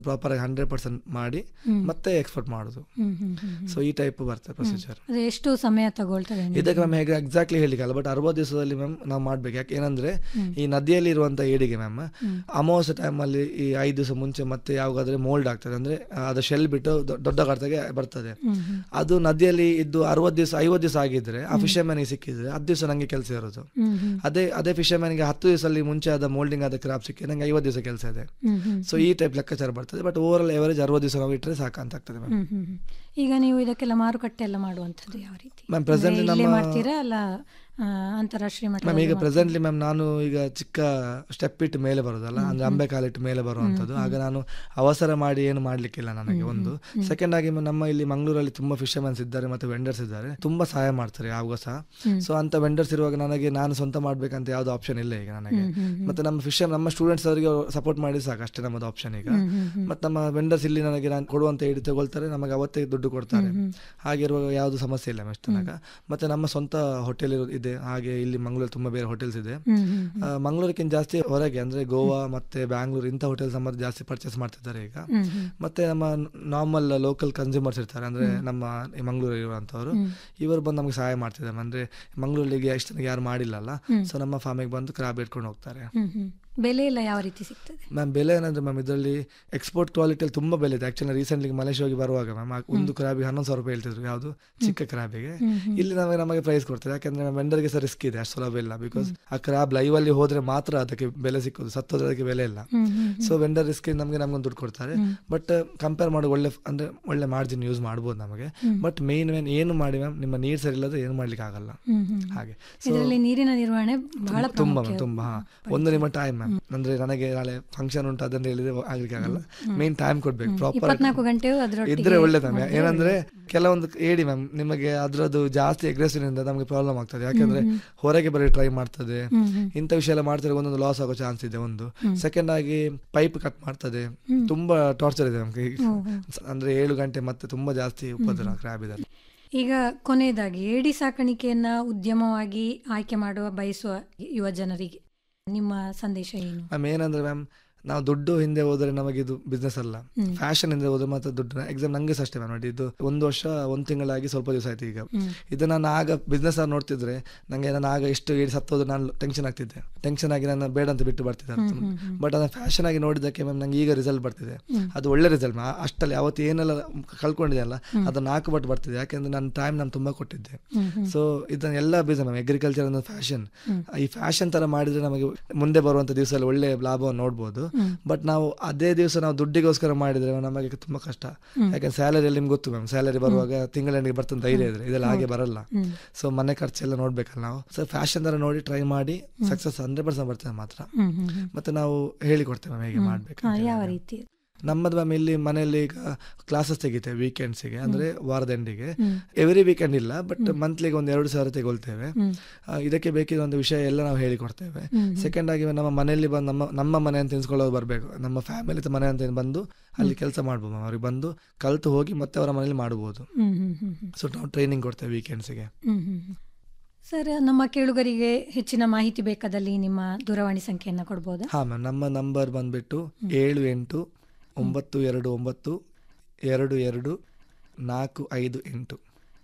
Proper ಆಗಿ hundred percent ಮಾಡಿ ಮತ್ತೆ ಎಕ್ಸ್ಪೋರ್ಟ್ ಮಾಡೋದು ಹ್ಮ್ ಹ್ಮ್ ಹ್ಮ್ ಹ್ಮ್. ಸೊ ಈ ಟೈಪ್ ಬರ್ತದೆ ಪ್ರೊಸೀಜರ್ ಅದು ಎಷ್ಟು ಸಮಯ ತಗೊಳ್ತದೆ ನಿಮ್ಗೆ? ಇದಕ್ಕೆ ಮ್ಯಾಮ್ ಹೇಗೆ ಎಕ್ಸಾಕ್ಟ್ಲಿ ಹೇಳಿಕಲ್ಲ ಬಟ್ ಅರವತ್ತು ದಿವಸದಲ್ಲಿ ಮ್ಯಾಮ್ ನಾವು ಮಾಡ್ಬೇಕು ಯಾಕೆ ಏನಂದ್ರೆ ಈ ನದಿಯಲ್ಲಿ ಇರುವಂತ ಏಡಿಗೆ ಮ್ಯಾಮ್ ಅಮಾವಾಸ್ಯ ಟೈಮಲ್ಲಿ ಈ ಐದು ದಿವಸ ಮುಂಚೆ ಮತ್ತೆ ಯಾವಾಗಾದ್ರೆ ಮೋಲ್ಡ್ ಆಗ್ತದೆ ಅಂದ್ರೆ ಆ, ಅದು ಶೆಲ್ ಬಿಟ್ಟು ದೊ- ದೊಡ್ಡ ಗಾತ್ರಗೆ ಬರ್ತದೆ ಹ್ಮ್ ಹ್ಮ್. ಅದು ನದಿಯಲ್ಲಿ ಇದ್ದು ಅರವತ್ತು ದಿವಸ ಐವತ್ತು ದಿವಸ ಆಗಿದ್ರೆ ಆ ಫಿಶರ್ಮ್ಯಾನಿಗೆ ಸಿಕ್ಕಿದ್ರೆ ಹತ್ತು ದಿವಸ ನಂಗೆ ಕೆಲಸ ಇರೋದು ಹ್ಮ್ ಹ್ಮ್. ಅದೇ ಅದೇ ಫಿಶರ್ಮ್ಯಾನಿಗೆ ಹತ್ತು ದಿವಸದಲ್ಲಿ ಮುಂಚೆ ಆದ ಮೋಲ್ಡಿಂಗ್ ಆದ ಕ್ರಾಪ್ ಸಿಕ್ಕಿ ನಂಗೆ ಐವತ್ತು ದಿವಸ ಕೆಲಸ ಇದೆ ಹ್ಮ್ ಹ್ಮ್. ಸೊ ಈ ಟೈಪ್ ಲೆಕ್ಕಾಚಾರ ಬರ್ತದೆ ಬಟ್ ಓವರ್ ಆಲ್ ಎವರೇಜ್ ಅರವತ್ತು ದಿವಸ ನಾವು ಇಟ್ಟರೆ ಸಾಕಂತ ಆಗ್ತದೆ ಮ್ಯಾಮ್ ಹ್ಮ್ ಹ್ಮ್ ಹ್ಮ್. ಈಗ ನೀವು ಇದಕ್ಕೆಲ್ಲ ಮಾರುಕಟ್ಟೆ ಎಲ್ಲ ಮಾಡುವಂಥದ್ದು ಯಾವ ರೀತಿ ಮ್ಯಾಮ್ ಪ್ರೆಸೆಂಟ್ಲಿ ಅಂದ್ರೆ ಇಲ್ಲೇ ನಮ್ಮ ಮಾಡ್ತೀರಾ ಅಲ್ಲ ಆ, ಅಂತಾರಾಷ್ಟ್ರೀಯ ಮ್ಯಾಮ್ ಮಟ್ಟದಲ್ಲಿ ಈಗ ಮಾಡ್ತೀರಾ? ಪ್ರೆಸೆಂಟ್ಲಿ ಮ್ಯಾಮ್ ನಾನು ಈಗ ಚಿಕ್ಕ ಸ್ಟೆಪ್ ಇಟ್ಟು ಮೇಲೆ ಬರೋದಲ್ಲ ಅಂದ್ರೆ ಅಂಬೆ ಕಾಲಿಟ್ಟು ಮೇಲೆ ಬರುವಂಥದ್ದು ಆಗ ನಾನು ಅವಸರ ಮಾಡಿ ಏನು ಮಾಡ್ಲಿಕ್ಕಿಲ್ಲ ನನಗೆ ಒಂದು ಸೆಕೆಂಡ್ ಆಗಿ ನಮ್ಮ ಇಲ್ಲಿ ಮಂಗಳೂರಲ್ಲಿ ತುಂಬಾ ಫಿಶರ್ಮನ್ಸ್ ಇದ್ದಾರೆ ಮತ್ತೆ ವೆಂಡರ್ಸ್ ಇದ್ದಾರೆ ತುಂಬಾ ಸಹಾಯ ಮಾಡ್ತಾರೆ ಯಾವಾಗ ಸಹ ಸೊ ಅಂತ ವೆಂಡರ್ಸ್ ಇರುವಾಗ ನನಗೆ ನಾನು ಸ್ವಂತ ಮಾಡ್ಬೇಕಂತ ಯಾವ್ದು ಆಪ್ಷನ್ ಇಲ್ಲ ಈಗ ನನಗೆ ಮತ್ತೆ ನಮ್ಮ ಫಿಶರ್ ನಮ್ಮ ಸ್ಟೂಡೆಂಟ್ಸ್ ಅವರಿಗೆ ಸಪೋರ್ಟ್ ಮಾಡಿ ಸಾಕು ಅಷ್ಟೇ ನಮ್ಮದು ಆಪ್ಷನ್ ಈಗ ಮತ್ತೆ ನಮ್ಮ ವೆಂಡರ್ಸ್ ಇಲ್ಲಿ ನನಗೆ ನಾನು ಕೊಡುವಂತ ಹಿಡಿ ತಗೊಳ್ತಾರೆ ನಮಗೆ ಅವತ್ತೇ ದುಡ್ಡು ಕೊಡ್ತಾರೆ ಹಾಗಿರುವಾಗ ಯಾವುದು ಸಮಸ್ಯೆ ಇಲ್ಲ ಮೆಸ್ಟ್ ತನಕ ಮತ್ತೆ ನಮ್ಮ ಸ್ವಂತ ಹೋಟೆಲ್ ಇದೆ ಹಾಗೆ ಇಲ್ಲಿ ಮಂಗಳೂರು ತುಂಬಾ ಬೇರೆ ಹೋಟೆಲ್ಸ್ ಇದೆ ಹ್ಮ್ ಹ್ಮ್ ಆ, ಮಂಗಳೂರಿಗಿಂತ ಜಾಸ್ತಿ ಹೊರಗೆ ಅಂದ್ರೆ ಗೋವಾ ಮತ್ತೆ ಬ್ಯಾಂಗ್ಳೂರ್ ಇಂಥ ಹೋಟೆಲ್ಸ್ ನಮ್ಮ ಜಾಸ್ತಿ ಪರ್ಚೇಸ್ ಮಾಡ್ತಿದ್ದಾರೆ ಈಗ ಹ್ಮ್ ಹ್ಮ್. ಮತ್ತೆ ನಮ್ಮ ನಾರ್ಮಲ್ ಲೋಕಲ್ ಕನ್ಸ್ಯೂಮರ್ಸ್ ಇರ್ತಾರೆ ಅಂದ್ರೆ ನಮ್ಮ ಈ ಮಂಗಳೂರು ಇರುವಂತವರು ಇವರು ಬಂದು ನಮಗೆ ಸಹಾಯ ಮಾಡ್ತಿದ್ದಾರೆ ಅಂದ್ರೆ ಮಂಗಳೂರಿಗೆ ಎಷ್ಟು ಜನಕ್ಕೆ ಯಾರು ಮಾಡಿಲ್ಲಲ್ಲ ಸೊ ನಮ್ಮ ಫಾರ್ಮಿಗೆ ಬಂದು ಕ್ರಾಬ್ ಇಟ್ಕೊಂಡು ಹೋಗ್ತಾರೆ ಹ್ಮ್ ಹ್ಮ್. ಬೆಲೆ ಎಲ್ಲ ಯಾವ ರೀತಿ ಸಿಗ್ತದೆ ಮ್ಯಾಮ್ ಬೆಲೆ ಏನಂದ್ರೆ ಮ್ಯಾಮ್ ಇದರಲ್ಲಿ ಎಕ್ಸ್ಪೋರ್ಟ್ ಕ್ವಾಲಿಟಿಯಲ್ಲಿ ತುಂಬಾ ಬೆಲೆ ಇದೆ ಆಕ್ಚುಲಿ ರೀಸೆಂಟ್ಲಿ ಮಲೇಷ್ಯಾ ಹೋಗಿ ಬರುವಾಗ ಮ್ಯಾಮ್ ಒಂದು ಕ್ರಾಬಿಗೆ ಹನ್ನೊಂದು ಸಾವಿರ ರೂಪಾಯಿ ಹೇಳ್ತಿದ್ರು ಯಾವುದು ಚಿಕ್ಕ ಕ್ರಾಬಿಗೆ ಇಲ್ಲಿ ನಮಗೆ ನಮಗೆ ಪ್ರೈಸ್ ಕೊಡ್ತಾರೆ ಯಾಕಂದ್ರೆ ವೆಂಡರ್ಗೆ ಸಹ ರಿಸ್ಕ್ ಇದೆ ಅಷ್ಟು ಸುಲಭ ಇಲ್ಲ ಬಿಕಾಸ್ ಆ ಕ್ರಾಬ್ ಲೈವ್ ಅಲ್ಲಿ ಹೋದ್ರೆ ಮಾತ್ರ ಅದಕ್ಕೆ ಬೆಲೆ ಸಿಕ್ಕೋದು ಸತ್ತೋದ್ರೆ ಅದಕ್ಕೆ ಬೆಲೆ ಇಲ್ಲ ಹ್ಮ್ ಹ್ಮ್. ಸೊ ವೆಂಡರ್ ರಿಸ್ಕ್ ನಮಗೆ ನಮ್ಗೊಂದು ದುಡ್ಡು ಕೊಡ್ತಾರೆ ಬಟ್ ಕಂಪೇರ್ ಮಾಡಿ ಒಳ್ಳೆ ಅಂದ್ರೆ ಒಳ್ಳೆ ಮಾರ್ಜಿನ್ ಯೂಸ್ ಮಾಡ್ಬೋದು ನಮಗೆ ಬಟ್ ಮೇನ್ ಮೇನ್ ಏನು ಮಾಡಿ ಮ್ಯಾಮ್ ನಿಮ್ಮ ನೀರು ಸರಿ ಇಲ್ಲದ್ರೆ ಏನು ಮಾಡ್ಲಿಕ್ಕೆ ಆಗಲ್ಲ ಹ್ಮ್ ಹ್ಮ್. ಹಾಗೆ ಇದರಲ್ಲಿ ನೀರಿನ ನಿರ್ವಹಣೆ ಬಹಳ ತುಂಬಾ ಪ್ರಾಮುಖ್ಯ. ಮ್ಯಾಮ್ ತುಂಬಾ ಹಾ. ಒಂದು ನಿಮ್ಮ ಟೈಮ್ ಮ್ಯಾಮ್ ಅಂದ್ರೆ ನನಗೆ ನಾಳೆ ಫಂಕ್ಷನ್ ಉಂಟು ಅದನ್ನ ಹೇಳಿದ್ರೆ ಆಗ್ಲಿಕ್ಕೆ ಆಗಲ್ಲ ಮೇನ್ ಟೈಮ್ ಕೊಡ್ಬೇಕು ಪ್ರಾಪರ್ ಇಪ್ಪತ್ನಾಲ್ಕು ಗಂಟೆಯೂ ಅದರೊಟ್ಟಿಗೆ ಇದ್ರೆ ಒಳ್ಳೆ ಮ್ಯಾಮ್ ಏನಂದ್ರೆ ಕೆಲವೊಂದು ಹೇಳಿ ಮ್ಯಾಮ್ ನಿಮಗೆ ಅದ್ರದ್ದು ಜಾಸ್ತಿ ಅಗ್ರೆಸಿವ್ ಇಂದ ನಮಗೆ ಪ್ರಾಬ್ಲಮ್ ಆಗ್ತದೆ ಯಾಕಂದ್ರೆ ಹೊರಗೆ ಬರೀ ಟ್ರೈ ಮಾಡ್ತದೆ ಇಂಥ ವಿಷಯ ಎಲ್ಲ ಮಾಡ್ತಾರೆ ಒಂದೊಂದು ಲಾಸ್ ಆಗೋ ಚಾನ್ಸ್ ಇದೆ ಒಂದು ಸೆಕೆಂಡ್ ಆಗಿ ಪೈಪ್ ಕಟ್ ಮಾಡ್ತದೆ ತುಂಬಾ ಟಾರ್ಚರ್ ಇದೆ ನಮ್ಗೆ ಅಂದ್ರೆ ಏಳು ಗಂಟೆ ಮತ್ತೆ ತುಂಬಾ ಜಾಸ್ತಿ ಉಪದ್ರ ಕ್ರಾಬ್ ಇದೆ ಈಗ ಕೊನೆಯದಾಗಿ ಏಡಿ ಸಾಕಾಣಿಕೆಯನ್ನ ಉದ್ಯಮವಾಗಿ ಆಯ್ಕೆ ಮಾಡುವ ಬಯಸುವ ಯುವ ಜನರಿಗೆ ನಿಮ್ಮ ಸಂದೇಶ ಏನು ಮ್ಯಾಮ್ ಏನಂದ್ರೆ ಮ್ಯಾಮ್ ನಾವು ದುಡ್ಡು ಹಿಂದೆ ಹೋದ್ರೆ ನಮಗೆ ಇದು ಬಿಸ್ನೆಸ್ ಅಲ್ಲ ಫ್ಯಾಷನ್ ಹಿಂದೆ ಹೋದ್ರೆ ಮಾತ್ರ ದುಡ್ಡು ಎಕ್ಸಾಮ್ ನಂಗೆ ಸಹ ಅಷ್ಟೇ ಮ್ಯಾಮ್ ನೋಡಿ ಇದು ಒಂದು ವರ್ಷ ಒಂದು ತಿಂಗಳಾಗಿ ಸ್ವಲ್ಪ ದಿವಸ ಆಯ್ತು ಈಗ ಇದು ನಾನು ಆಗ ಬಿಸ್ನೆಸ್ ಆಗಿ ನೋಡ್ತಿದ್ರೆ ನಂಗೆ ನಾನು ಆಗ ಎಷ್ಟು ಏಡಿ ಸತ್ತೋದು ನಾನು ಟೆನ್ಷನ್ ಆಗ್ತಿದ್ದೆ ಟೆನ್ಷನ್ ಆಗಿ ನಾನು ಬೇಡ ಅಂತ ಬಿಟ್ಟು ಬರ್ತಿದ್ದೆ ಬಟ್ ಅದನ್ನ ಫ್ಯಾಷನ್ ಆಗಿ ನೋಡಿದ್ದಕ್ಕೆ ಮ್ಯಾಮ್ ನಂಗೆ ಈಗ ರಿಸಲ್ಟ್ ಬರ್ತಿದೆ ಅದು ಒಳ್ಳೆ ರಿಸಲ್ಟ್ ಅಷ್ಟಲ್ಲಿ ಅವತ್ತು ಏನೆಲ್ಲ ಕಳ್ಕೊಂಡಿದೆ ಅಲ್ಲ ಅದು ನಾಲ್ಕು ಬಟ್ ಬರ್ತಿದೆ ಯಾಕೆಂದ್ರೆ ನನ್ನ ಟೈಮ್ ನಾನು ತುಂಬಾ ಕೊಟ್ಟಿದ್ದೆ ಸೊ ಇದನ್ನ ಎಲ್ಲ ಬಿಸ್ನೆಸ್ ಮ್ಯಾಮ್ ಅಗ್ರಿಕಲ್ಚರ್ ಅನ್ನೋ ಫ್ಯಾಷನ್ ಈ ಫ್ಯಾಷನ್ ತರ ಮಾಡಿದ್ರೆ ನಮಗೆ ಮುಂದೆ ಬರುವಂತ ದಿವಸದಲ್ಲಿ ಒಳ್ಳೆ ಲಾಭವನ್ನು ನೋಡ್ಬೋದು ಬಟ್ ನಾವು ಅದೇ ದಿವಸ ನಾವು ದುಡ್ಡಿಗೋಸ್ಕರ ಮಾಡಿದ್ರೆ ನಮಗೆ ತುಂಬಾ ಕಷ್ಟ ಯಾಕಂದ್ರೆ ಸ್ಯಾಲರಿ ನಿಮ್ಗೆ ಗೊತ್ತು ಮ್ಯಾಮ್ ಸ್ಯಾಲರಿ ಬರುವಾಗ ತಿಂಗಳಿಗೆ ಬರ್ತಂತ ಧೈರ್ಯ ಇದ್ರೆ ಇದೆಲ್ಲ ಹಾಗೆ ಬರಲ್ಲ ಸೊ ಮನೆ ಖರ್ಚೆಲ್ಲ ನೋಡ್ಬೇಕಲ್ಲ ನಾವು ಸೊ ಫ್ಯಾಷನ್ ತರ ನೋಡಿ ಟ್ರೈ ಮಾಡಿ ಸಕ್ಸಸ್ ಹಂಡ್ರೆಡ್ ಪರ್ಸೆಂಟ್ ಬರ್ತದೆ ಮಾತ್ರ ಹ್ಮ್ ಹ್ಮ್ ಹ್ಮ್. ಮತ್ತೆ ನಾವು ಹೇಳಿಕೊಡ್ತೇವೆ ಮ್ಯಾಮ್ ಹೇಗೆ ಮಾಡ್ಬೇಕು ಹಾ, ಯಾವ ರೀತಿ ನಮ್ಮದು ಮ್ಯಾಮ್ ಇಲ್ಲಿ ಮನೆಯಲ್ಲಿ ಈಗ ಕ್ಲಾಸಸ್ ತೆಗಿತೇವೆ ವೀಕೆಂಡ್ಸ್ಗೆ ಅಂದ್ರೆ ವಾರದ ಎಂಡಿಗೆ ಎವ್ರಿ ವೀಕೆಂಡ್ ಇಲ್ಲ ಬಟ್ ಮಂತ್ಲಿಗೆ ಒಂದು ಎರಡು ಸಾವಿರ ತೆಗೊಳ್ತೇವೆ ಆ, ಇದಕ್ಕೆ ಬೇಕಿರೋ ಒಂದು ವಿಷಯ ಎಲ್ಲ ನಾವು ಹೇಳಿಕೊಡ್ತೇವೆ ಸೆಕೆಂಡ್ ಆಗಿ ನಮ್ಮ ಮನೆಯಲ್ಲಿ ಬಂದು ನಮ್ಮ ನಮ್ಮ ಮನೆ ಅಂತ ಎನ್ಸ್ಕೊಳ್ಳೋದು ಬರಬೇಕು ನಮ್ಮ ಫ್ಯಾಮಿಲಿ ಮನೆ ಅಂತ ಏನ್ ಬಂದು ಅಲ್ಲಿ ಕೆಲಸ ಮಾಡ್ಬೋದು ಮ್ಯಾಮ್ ಅವ್ರಿಗೆ ಬಂದು ಕಲ್ತು ಹೋಗಿ ಮತ್ತೆ ಅವರ ಮನೇಲಿ ಮಾಡ್ಬೋದು ಹ್ಮ್ ಹ್ಮ್ ಹ್ಮ್ ಹ್ಮ್. ಸೊ ನಾವು ಟ್ರೈನಿಂಗ್ ಕೊಡ್ತೇವೆ ವೀಕೆಂಡ್ಸ್ಗೆ ಹ್ಮ್ ಹ್ಮ್ ಹ್ಮ್. ಸರ್ ನಮ್ಮ ಕೇಳುಗರಿಗೆ ಹೆಚ್ಚಿನ ಮಾಹಿತಿ ಬೇಕಾದಲ್ಲಿ ನಿಮ್ಮ ದೂರವಾಣಿ ಸಂಖ್ಯೆಯನ್ನು ಕೊಡ್ಬೋದಾ ಹಾ ಮ್ಯಾಮ್ ನಮ್ಮ ನಂಬರ್ ಬಂದ್ಬಿಟ್ಟು ಏಳು ಎಂಟು ಒಂಬತ್ತು ಎರಡು ಒಂಬತ್ತು ಎರಡು ಎರಡು ನಾಲ್ಕು ಐದು ಎಂಟು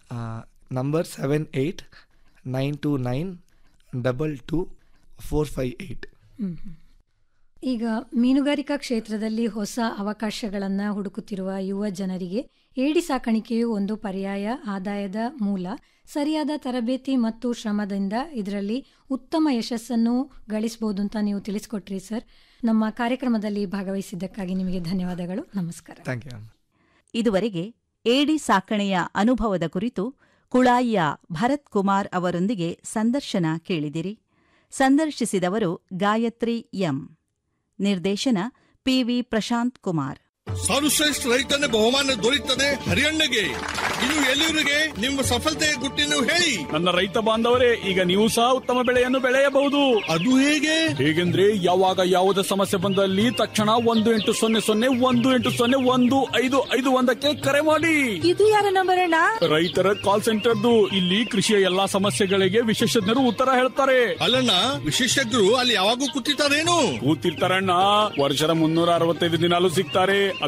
number seven eight nine two nine double two four five eight ಹ್ಮ್ ಹ್ಮ್. ಈಗ ಮೀನುಗಾರಿಕಾ ಕ್ಷೇತ್ರದಲ್ಲಿ ಹೊಸ ಅವಕಾಶಗಳನ್ನು ಹುಡುಕುತ್ತಿರುವ ಯುವ ಜನರಿಗೆ ಏಡಿ ಸಾಕಾಣಿಕೆಯು ಒಂದು ಪರ್ಯಾಯ ಆದಾಯದ ಮೂಲ ಸರಿಯಾದ ತರಬೇತಿ ಮತ್ತು ಶ್ರಮದಿಂದ ಇದರಲ್ಲಿ ಉತ್ತಮ ಯಶಸ್ಸನ್ನು ಗಳಿಸಬಹುದು ಅಂತ ನೀವು ತಿಳಿಸ್ಕೊಟ್ರಿ ಸರ್ ನಮ್ಮ ಕಾರ್ಯಕ್ರಮದಲ್ಲಿ ಭಾಗವಹಿಸಿದ್ದಕ್ಕಾಗಿ ನಿಮಗೆ ಧನ್ಯವಾದಗಳು ನಮಸ್ಕಾರ ಥ್ಯಾಂಕ್ ಯು ಮ್ಯಾಮ್ ಇದುವರೆಗೆ ಏಡಿ ಸಾಕಣೆಯ ಅನುಭವದ ಕುರಿತು ಕುಳಾಯಿಯ ಭರತ್ ಕುಮಾರ್ ಅವರೊಂದಿಗೆ ಸಂದರ್ಶನ ಕೇಳಿದಿರಿ ಸಂದರ್ಶಿಸಿದವರು ಗಾಯತ್ರಿ ಎಂ ನಿರ್ದೇಶನ ಪಿವಿ ಪ್ರಶಾಂತ್ ಕುಮಾರ್ ಸರ್ವಶ್ರೇಷ್ಠ ರೈತನ ಬಹುಮಾನ ದೊರೆಯುತ್ತದೆ ಹರಿಯಣ್ಣಗೆ ಇನ್ನು ಎಲ್ಲರಿಗೆ ನಿಮ್ಮ ಸಫಲತೆಯ ಗುಟ್ಟಿನ ಹೇಳಿ ನನ್ನ ರೈತ ಬಾಂಧವರೇ ಈಗ ನೀವು ಸಹ ಉತ್ತಮ ಬೆಳೆಯನ್ನು ಬೆಳೆಯಬಹುದು ಅದು ಹೇಗೆ ಹೇಗೆಂದ್ರೆ ಯಾವಾಗ ಯಾವುದೇ ಸಮಸ್ಯೆ ಬಂದಲ್ಲಿ ತಕ್ಷಣ ಒಂದು ಎಂಟು ಸೊನ್ನೆ ಸೊನ್ನೆ ಒಂದು ಎಂಟು ಸೊನ್ನೆ ಒಂದು ಐದು ಐದು ಒಂದಕ್ಕೆ ಕರೆ ಮಾಡಿ ಇದು ಯಾರ ನಂಬರ್ ಅಣ್ಣ ರೈತರ ಕಾಲ್ ಸೆಂಟರ್ದು ಇಲ್ಲಿ ಕೃಷಿಯ ಎಲ್ಲಾ ಸಮಸ್ಯೆಗಳಿಗೆ ವಿಶೇಷಜ್ಞರು ಉತ್ತರ ಹೇಳ್ತಾರೆ ಅಲ್ಲಣ್ಣ ವಿಶೇಷಜ್ಞರು ಅಲ್ಲಿ ಯಾವಾಗೂ ಕೂತಿರ್ತಾರೇನು ಕೂತಿರ್ತಾರಣ್ಣ ವರ್ಷದ ಮುನ್ನೂರ ಅರವತ್ತೈದು ದಿನಾಲು ಸಿಗ್ತಾರೆ